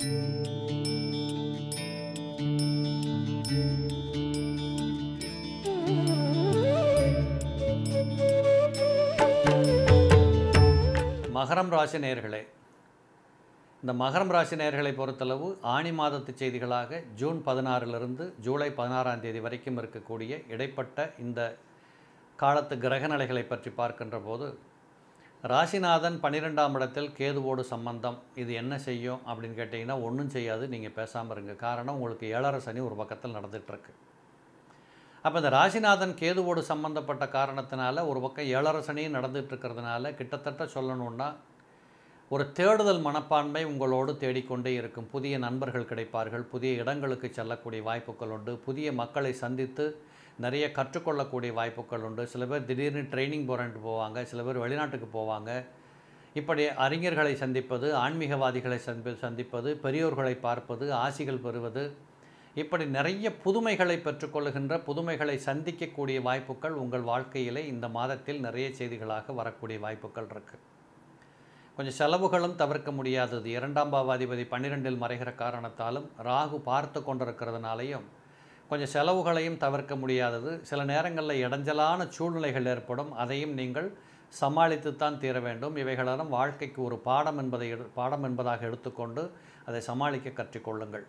மகரம் ராசி நேயர்களே இந்த மகரம் ராசி நேயர்களை பொறுத்தளவு ஆணி மாதத்து செய்திகளாக ஜூன் பதினாறிலிருந்து ஜூலை பதினாறாம் தேதி வரைக்கும் இருக்கக்கூடிய இடைப்பட்ட இந்த காலத்து கிரகநிலைகளை பற்றி பார்க்கின்ற போது ராசிநாதன் பன்னிரெண்டாம் இடத்தில் கேதுவோடு சம்பந்தம் இது என்ன செய்யும் அப்படின்னு கேட்டிங்கன்னா ஒன்றும் செய்யாது நீங்கள் பேசாமல் இருங்க காரணம் உங்களுக்கு ஏழரை சனி ஒரு பக்கத்தில் நடந்துகிட்ருக்கு அப்போ இந்த ராசிநாதன் கேதுவோடு சம்பந்தப்பட்ட காரணத்தினால ஒரு பக்கம் ஏழரை சனியும் நடந்துட்டு இருக்கிறதுனால கிட்டத்தட்ட சொல்லணுன்னா ஒரு தேடுதல் மனப்பான்மை உங்களோடு தேடிக்கொண்டே இருக்கும் புதிய நண்பர்கள் கிடைப்பார்கள் புதிய இடங்களுக்கு செல்லக்கூடிய வாய்ப்புகள் உண்டு புதிய மக்களை சந்தித்து நிறைய கற்றுக்கொள்ளக்கூடிய வாய்ப்புகள் உண்டு சில பேர் திடீர்னு ட்ரைனிங் போகிறன்ட்டு போவாங்க சில பேர் வெளிநாட்டுக்கு போவாங்க இப்படி அறிஞர்களை சந்திப்பது ஆன்மீகவாதிகளை சந்தி சந்திப்பது பெரியோர்களை பார்ப்பது ஆசிகள் பெறுவது இப்படி நிறைய புதுமைகளை பெற்றுக்கொள்ளுகின்ற புதுமைகளை சந்திக்கக்கூடிய வாய்ப்புகள் உங்கள் வாழ்க்கையிலே இந்த மாதத்தில் நிறைய செய்திகளாக வரக்கூடிய வாய்ப்புகள் இருக்குது கொஞ்சம் செலவுகளும் தவிர்க்க முடியாதது இரண்டாம் பாவாதிபதி பன்னிரெண்டில் மறைகிற காரணத்தாலும் ராகு பார்த்து கொண்டிருக்கிறதுனாலையும் கொஞ்சம் செலவுகளையும் தவிர்க்க முடியாதது சில நேரங்களில் இடைஞ்சலான சூழ்நிலைகள் ஏற்படும் அதையும் நீங்கள் சமாளித்துத்தான் தீர வேண்டும் இவைகளெல்லாம் வாழ்க்கைக்கு ஒரு பாடம் என்பதை எடு பாடம் என்பதாக எடுத்துக்கொண்டு அதை சமாளிக்க கற்றுக்கொள்ளுங்கள்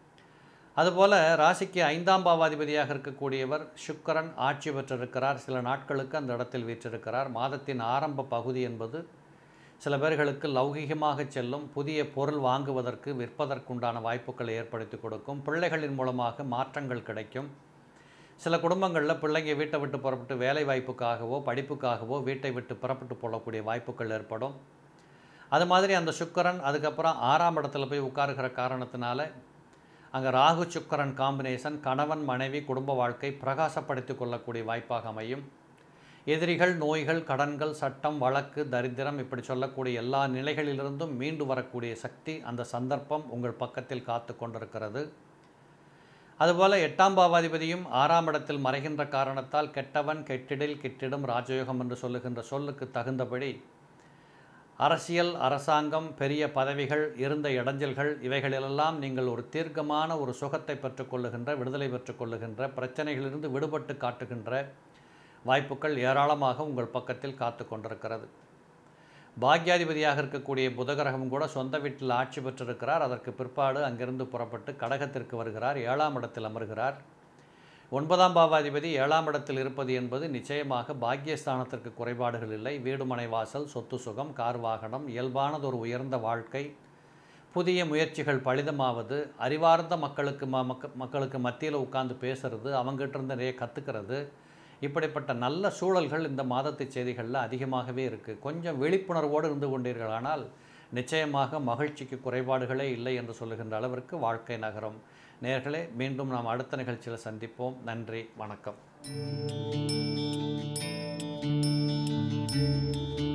அதுபோல் ராசிக்கு ஐந்தாம் பாவாதிபதியாக இருக்கக்கூடியவர் சுக்கரன் ஆட்சி பெற்றிருக்கிறார் சில நாட்களுக்கு அந்த இடத்தில் வீற்றிருக்கிறார் மாதத்தின் ஆரம்ப பகுதி என்பது சில பேர்களுக்கு லௌகிகமாக செல்லும் புதிய பொருள் வாங்குவதற்கு விற்பதற்குண்டான வாய்ப்புகளை ஏற்படுத்தி கொடுக்கும் பிள்ளைகளின் மூலமாக மாற்றங்கள் கிடைக்கும் சில குடும்பங்களில் பிள்ளைங்க வீட்டை விட்டு புறப்பட்டு வேலை வாய்ப்புக்காகவோ படிப்புக்காகவோ வீட்டை விட்டு புறப்பட்டு போகக்கூடிய வாய்ப்புகள் ஏற்படும் அது மாதிரி அந்த சுக்கரன் அதுக்கப்புறம் ஆறாம் இடத்துல போய் உட்காருகிற காரணத்தினால அங்கே ராகு சுக்கரன் காம்பினேஷன் கணவன் மனைவி குடும்ப வாழ்க்கை பிரகாசப்படுத்தி கொள்ளக்கூடிய வாய்ப்பாக அமையும் எதிரிகள் நோய்கள் கடன்கள் சட்டம் வழக்கு தரித்திரம் இப்படி சொல்லக்கூடிய எல்லா நிலைகளிலிருந்தும் மீண்டு வரக்கூடிய சக்தி அந்த சந்தர்ப்பம் உங்கள் பக்கத்தில் காத்து கொண்டிருக்கிறது அதுபோல் எட்டாம் பாவாதிபதியும் ஆறாம் இடத்தில் மறைகின்ற காரணத்தால் கெட்டவன் கெட்டிடில் கெட்டிடும் ராஜயோகம் என்று சொல்லுகின்ற சொல்லுக்கு தகுந்தபடி அரசியல் அரசாங்கம் பெரிய பதவிகள் இருந்த இடைஞ்சல்கள் இவைகளிலெல்லாம் நீங்கள் ஒரு தீர்க்கமான ஒரு சுகத்தை பெற்றுக்கொள்ளுகின்ற விடுதலை பெற்றுக்கொள்ளுகின்ற பிரச்சனைகளிலிருந்து விடுபட்டு காட்டுகின்ற வாய்ப்புகள் ஏராளமாக உங்கள் பக்கத்தில் காத்து கொண்டிருக்கிறது பாக்யாதிபதியாக இருக்கக்கூடிய புதகிரகம் கூட சொந்த வீட்டில் ஆட்சி பெற்றிருக்கிறார் அதற்கு பிற்பாடு அங்கிருந்து புறப்பட்டு கடகத்திற்கு வருகிறார் ஏழாம் இடத்தில் அமர்கிறார் ஒன்பதாம் பாவாதிபதி ஏழாம் இடத்தில் இருப்பது என்பது நிச்சயமாக பாக்கியஸ்தானத்திற்கு குறைபாடுகள் இல்லை வீடுமனை வாசல் சொத்து சுகம் கார் வாகனம் இயல்பானது ஒரு உயர்ந்த வாழ்க்கை புதிய முயற்சிகள் பலிதமாவது அறிவார்ந்த மக்களுக்கு ம மக்க மக்களுக்கு மத்தியில் உட்கார்ந்து பேசுறது அவங்ககிட்ட இருந்து நிறைய கற்றுக்கிறது இப்படிப்பட்ட நல்ல சூழல்கள் இந்த மாதத்து செய்திகளில் அதிகமாகவே இருக்குது கொஞ்சம் விழிப்புணர்வோடு இருந்து கொண்டீர்களானால் நிச்சயமாக மகிழ்ச்சிக்கு குறைபாடுகளே இல்லை என்று சொல்லுகின்ற அளவிற்கு வாழ்க்கை நகரும் நேர்களே மீண்டும் நாம் அடுத்த நிகழ்ச்சியில் சந்திப்போம் நன்றி வணக்கம்